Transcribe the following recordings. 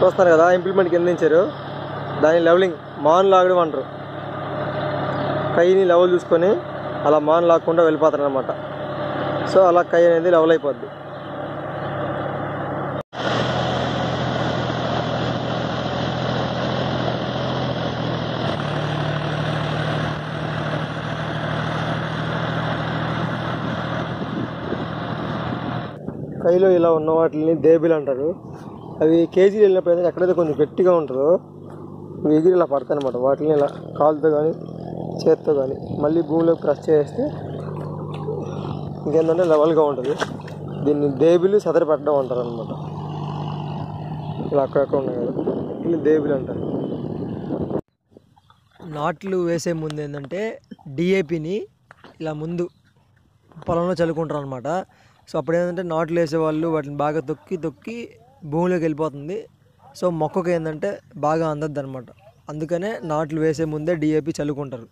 చూస్తున్నారు కదా ఇంప్లిమెంట్ కింద ఇచ్చారు దాని లెవెలింగ్ మాన్ లాగడం అంటారు కైని లెవెల్ చూసుకొని అలా మాన్ లాక్కుండా వెళ్ళిపోతారు అనమాట సో అలా కై అనేది లెవెల్ అయిపోద్ది కైలో ఇలా ఉన్న వాటిని దేబిలు అంటారు అవి కేజీలు వెళ్ళినప్పుడు ఏంటంటే ఎక్కడైతే కొంచెం గట్టిగా ఉంటుందో ఇవి ఎగిరి ఇలా పడతాయి అనమాట వాటిని ఇలా కాలుతో కానీ చేత్తో కానీ మళ్ళీ భూమిలోకి ప్రెస్ చేస్తే ఇంకేంటంటే లెవెల్గా ఉంటుంది దీన్ని దేబిలు సదరి పెట్టడం అంటారు అనమాట ఇలా అక్కడక్కడ ఉన్నాయి కదా దీన్ని దేబిలు అంటారు నాట్లు వేసే ముందు ఏంటంటే డిఏపిని ఇలా ముందు పొలంలో చల్లుకుంటారు అనమాట సో అప్పుడు ఏంటంటే నాట్లు వేసే వాళ్ళు వాటిని బాగా తొక్కి తొక్కి భూమిలోకి వెళ్ళిపోతుంది సో మొక్కకు ఏంటంటే బాగా అందద్ది అనమాట అందుకనే నాట్లు వేసే ముందే డిఏపి చల్లుకుంటారు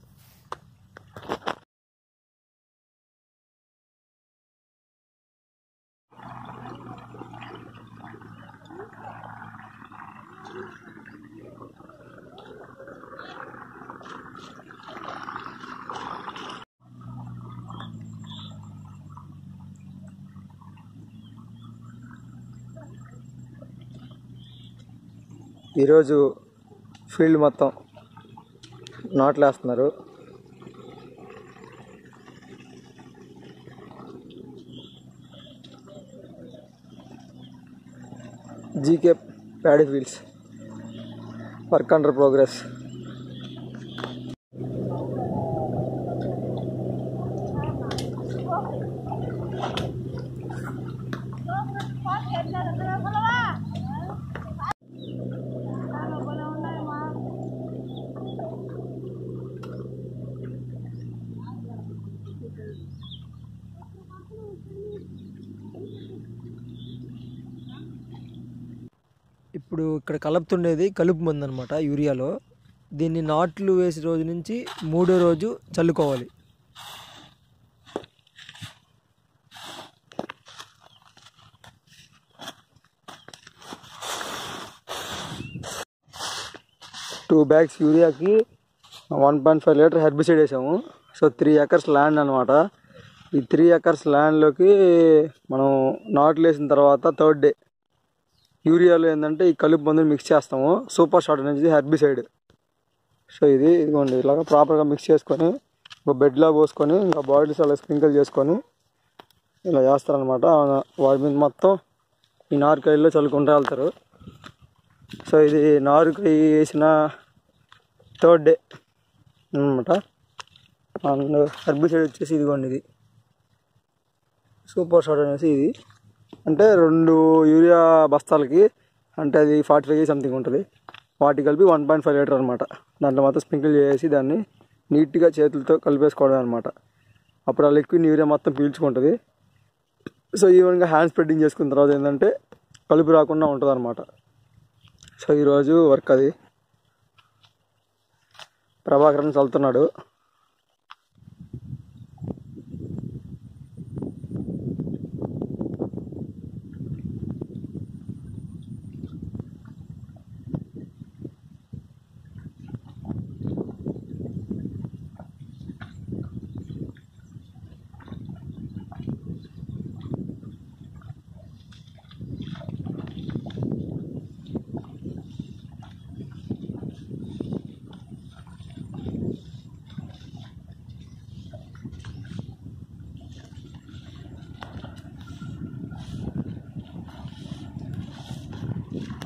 ఈరోజు ఫీల్డ్ మొత్తం నాట్లు వేస్తున్నారు GK paddy fields work under progress ఇప్పుడు ఇక్కడ కలుపుతుండేది కలుపు మందు అనమాట యూరియాలో దీన్ని నాట్లు వేసే రోజు నుంచి మూడో రోజు చల్లుకోవాలి టూ బ్యాగ్స్ యూరియాకి one point five litre herbicide వేసాము సో త్రీ ఎకర్స్ ల్యాండ్ అనమాట ఈ త్రీ ఎకర్స్ ల్యాండ్లోకి మనం నాట్లు వేసిన తర్వాత థర్డ్ డే యూరియాలో ఏంటంటే ఈ కలుపు మందుని మిక్స్ చేస్తాము సూపర్ షాట్ అనేది హెర్బిసైడ్ సో ఇది ఇదిగోండి ఇలాగ ప్రాపర్గా మిక్స్ చేసుకొని ఒక బెడ్లా పోసుకొని ఇంకా బాటిల్స్ అలా స్ప్రింకిల్ చేసుకొని ఇలా చేస్తారనమాట వాటి మీద మొత్తం ఈ నారుకాయల్లో చల్లుకుంటూ వెళ్తారు సో ఇది నారుకాయ వేసిన థర్డ్ డే అనమాట అండ్ హెర్బిసైడ్ వచ్చేసి ఇదిగోండి ఇది సూపర్ షాట్ అనేసి ఇది అంటే రెండు యూరియా బస్తాలకి అంటే అది ఫార్టీ ఫైవ్ సంథింగ్ ఉంటుంది వాటి కలిపి వన్ పాయింట్ ఫైవ్ లీటర్ అనమాట దాంట్లో మాత్రం స్ప్రింకిల్ చేసి దాన్ని నీట్గా చేతులతో కలిపేసుకోవడం అనమాట అప్పుడు ఆ లిక్విడ్ యూరియా మొత్తం పీల్చుకుంటుంది సో ఈవెన్గా హ్యాండ్ స్ప్రెడ్డింగ్ చేసుకున్న తర్వాత ఏంటంటే కలుపు రాకుండా ఉంటుంది అనమాట సో ఈరోజు వర్క్ అది ప్రభాకరన్ చల్లుతున్నాడు